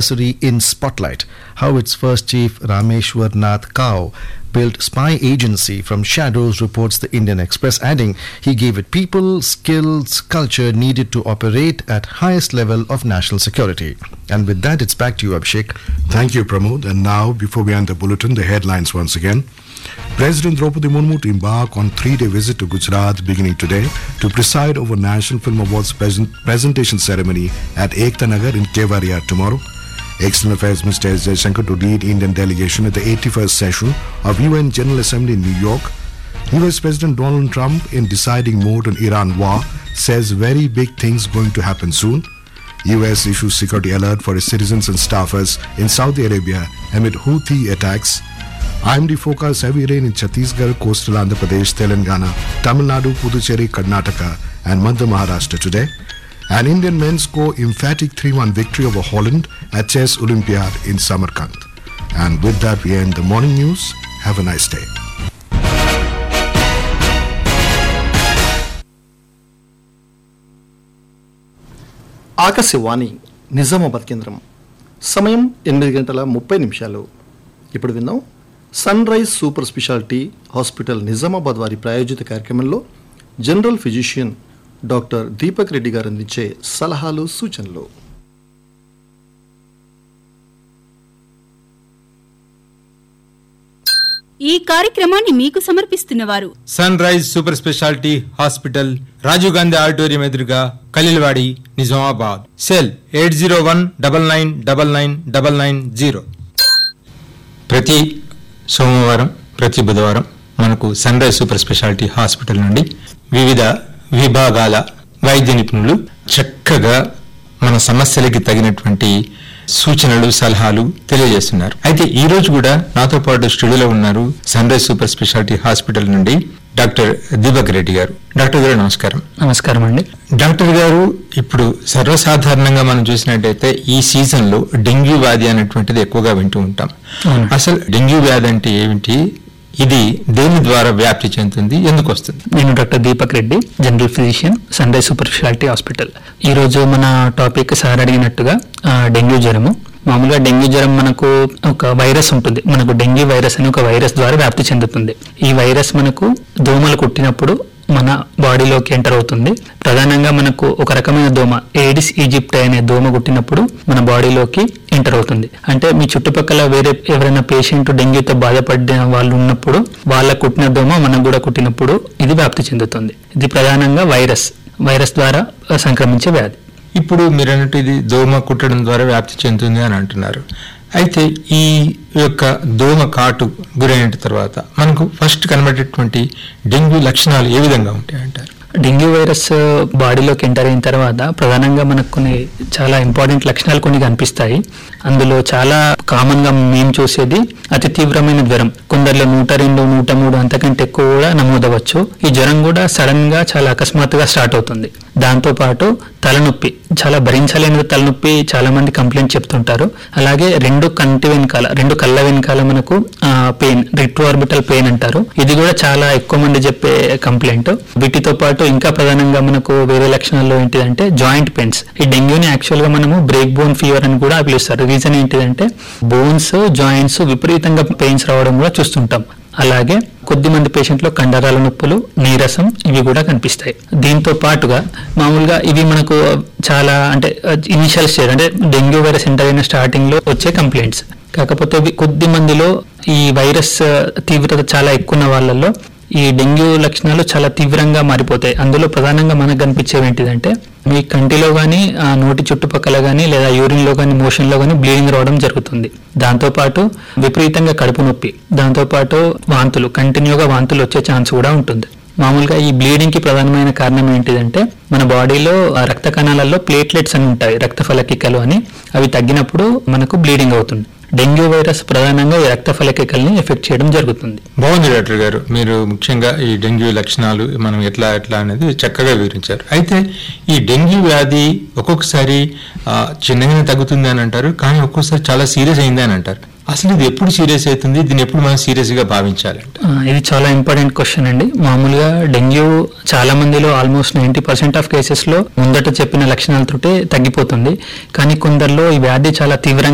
anniversary in Spotlight. How its first chief Rameshwar Nath Kao built spy agency from shadows, reports the Indian Express, adding he gave it people, skills, culture needed to operate at highest level of national security. And with that, it's back to you, Abhishek. Thank you, Pramod. And now, before we end the bulletin, the headlines once again. President Draupadi Murmu to embark on three-day visit to Gujarat beginning today to preside over National Film Awards present- presentation ceremony at Ekta Nagar in Kevaria tomorrow. External Affairs Minister S. Jaishankar to lead Indian delegation at the 81st session of UN General Assembly in New York. US President Donald Trump in deciding mode on Iran war says very big things going to happen soon. US issues security alert for its citizens and staffers in Saudi Arabia amid Houthi attacks. IMD forecasts heavy rain in Chhattisgarh, coastal Andhra Pradesh, Telangana, Tamil Nadu, Puducherry, Karnataka, and Madhya Maharashtra today. An Indian men's go emphatic 3-1 victory over Holland at Chess Olympiad in Samarkand. And with that, we end the morning news. Have a nice day. Akashvani Nizamabad కేంద్రం సమయం ఎనిమిది గంటల ముప్పై నిమిషాలు ఇప్పుడు విందాం sunrise super speciality hospital Nizamabad వారి ప్రాయోజిత కార్యక్రమంలో general physician doctor Deepak Reddy garu అందించే సలహాలు సూచనలు ఈ కార్యక్రమాన్ని మీకు సమర్పిస్తున్నవారు sunrise super speciality hospital Rajiv Gandhi auditorium ఎదురుగా Khaleelwadi Nizamabad cell eight zero one double nine double nine double nine zero ప్రతి సోమవారం ప్రతి బుధవారం మనకు sunrise super speciality hospital నుండి వివిధ విభాగాల వైద్య నిపుణులు చక్కగా మన సమస్యలకి తగినటువంటి సూచనలు సలహాలు తెలియజేస్తున్నారు అయితే ఈ రోజు కూడా నాతో పాటు స్టూడియోలో ఉన్నారు sunrise super speciality hospital నుండి డాక్టర్ దీపక్ రెడ్డి గారు డాక్టర్ గారు నమస్కారం నమస్కారం అండి డాక్టర్ గారు ఇప్పుడు సర్వసాధారణంగా మనం చూసినట్టయితే ఈ సీజన్ లో డెంగ్యూ వ్యాధి అనేటువంటిది ఎక్కువగా వింటూ ఉంటాం అవును. అసలు డెంగ్యూ వ్యాధి అంటే ఏమిటి ఇది దేని ద్వారా వ్యాప్తి చెందుతుంది ఎందుకు వస్తుంది నేను doctor Deepak Reddy general physician sunrise super speciality hospital ఈ రోజు మన టాపిక్ సార్ అడిగినట్టుగా ఆ, డెంగ్యూ జ్వరము మామూలుగా డెంగ్యూ జ్వరం మనకు ఒక వైరస్ ఉంటుంది మనకు డెంగ్యూ వైరస్ అని ఒక వైరస్ ద్వారా వ్యాప్తి చెందుతుంది ఈ వైరస్ మనకు దోమలు కుట్టినప్పుడు మన బాడీలోకి ఎంటర్ అవుతుంది ప్రధానంగా మనకు ఒక రకమైన దోమ ఏడిస్ ఈజిప్ట్ అనే దోమ కుట్టినప్పుడు మన బాడీలోకి ఎంటర్ అవుతుంది అంటే మీ చుట్టుపక్కల వేరే ఎవరైనా పేషెంట్ డెంగ్యూతో బాధపడిన వాళ్ళు ఉన్నప్పుడు వాళ్ళ కుట్టిన దోమ మనకు కూడా కుట్టినప్పుడు ఇది వ్యాప్తి చెందుతుంది ఇది ప్రధానంగా వైరస్ వైరస్ ద్వారా ఆ, సంక్రమించే వ్యాధి ఇప్పుడు మీరు అన్నట్టు ఇది దోమ కుట్టడం ద్వారా వ్యాప్తి చెందుతుంది అని అంటున్నారు అయితే ఈ యొక్క దోమ కాటు గురైన తర్వాత మనకు ఫస్ట్ కనబడేటువంటి డెంగ్యూ లక్షణాలు ఏ విధంగా ఉంటాయి అంటారు డెంగ్యూ వైరస్ బాడీలోకి ఎంటర్ అయిన తర్వాత ప్రధానంగా మనకు కొన్ని చాలా ఇంపార్టెంట్ లక్షణాలు కొన్ని కనిపిస్తాయి అందులో చాలా కామన్ గా మేము చూసేది అతి తీవ్రమైన జ్వరం కొందరిలో నూట రెండు నూట మూడు అంతకంటే ఎక్కువ కూడా నమోదవచ్చు ఈ జ్వరం కూడా సడన్ గా చాలా అకస్మాత్తుగా స్టార్ట్ అవుతుంది దాంతో పాటు తలనొప్పి చాలా భరించలేని తలనొప్పి చాలా మంది కంప్లైంట్ చెప్తుంటారు అలాగే రెండు కంటి వెనకాల రెండు కళ్ళ వెనకాల మనకు పెయిన్ రిట్రోఆర్బిటల్ పెయిన్ అంటారు ఇది కూడా చాలా ఎక్కువ మంది చెప్పే కంప్లైంట్ వీటితో పాటు ఇంకా ప్రధానంగా మనకు వేరే లక్షణాల్లో ఏంటిదంటే జాయింట్ పెయిన్స్ ఈ డెంగ్యూని యాక్చువల్ గా మనము బ్రేక్ బోన్ ఫీవర్ అని కూడా పిలుస్తారు రీజన్ ఏంటిదంటే బోన్స్ జాయింట్స్ విపరీతంగా పెయిన్స్ రావడం కూడా చూస్తుంటాం అలాగే కొద్ది మంది పేషెంట్లో కండరాల నొప్పులు నీరసం ఇవి కూడా కనిపిస్తాయి దీంతో పాటుగా మామూలుగా ఇవి మనకు చాలా అంటే ఇనిషియల్ స్టేజ్ అంటే డెంగ్యూ వైరస్ ఎంటర్ అయిన స్టార్టింగ్ లో వచ్చే కంప్లైంట్స్ కాకపోతే ఇవి కొద్ది మందిలో ఈ వైరస్ ఆ, తీవ్రత చాలా ఎక్కువ ఉన్న వాళ్ళల్లో ఈ డెంగ్యూ లక్షణాలు చాలా తీవ్రంగా మారిపోతాయి అందులో ప్రధానంగా మనకు కనిపించేవి ఏంటిదంటే మీ కంటిలో కానీ నోటి చుట్టుపక్కల కానీ లేదా యూరిన్ లో కానీ మోషన్ లో కానీ బ్లీడింగ్ రావడం జరుగుతుంది దాంతో పాటు విపరీతంగా కడుపు నొప్పి దాంతో పాటు వాంతులు కంటిన్యూగా వాంతులు వచ్చే ఛాన్స్ కూడా ఉంటుంది మామూలుగా ఈ బ్లీడింగ్ కి ప్రధానమైన కారణం ఏంటిదంటే మన బాడీలో ఆ రక్త కణాలలో ప్లేట్లెట్స్ అని ఉంటాయి రక్త ఫలకికలు అని అవి తగ్గినప్పుడు మనకు బ్లీడింగ్ అవుతుంది డెంగ్యూ వైరస్ ప్రధానంగా ఈ రక్త ఫలకికల్ని ఎఫెక్ట్ చేయడం జరుగుతుంది బాగుంది డాక్టర్ గారు మీరు ముఖ్యంగా ఈ డెంగ్యూ లక్షణాలు మనం ఎట్లా ఎట్లా అనేది చక్కగా వివరించారు అయితే ఈ డెంగ్యూ వ్యాధి ఒక్కొక్కసారి ఆ, చిన్నగానే తగ్గుతుంది అని అంటారు కానీ ఒక్కొక్కసారి చాలా సీరియస్ అయింది అని అంటారు అసలు ఇది ఎప్పుడు సీరియస్ అవుతుంది దీన్ని ఎప్పుడు మనం సీరియస్ గా భావించాలంట ఆ, ఇది చాలా ఇంపార్టెంట్ క్వశ్చన్ అండి మామూలుగా డెంగ్యూ చాలా మందిలో almost ninety percent of cases లో ముందట చెప్పిన లక్షణాలతోటే తగ్గిపోతుంది కానీ కొందరిలో ఈ వ్యాధి చాలా తీవ్రంగా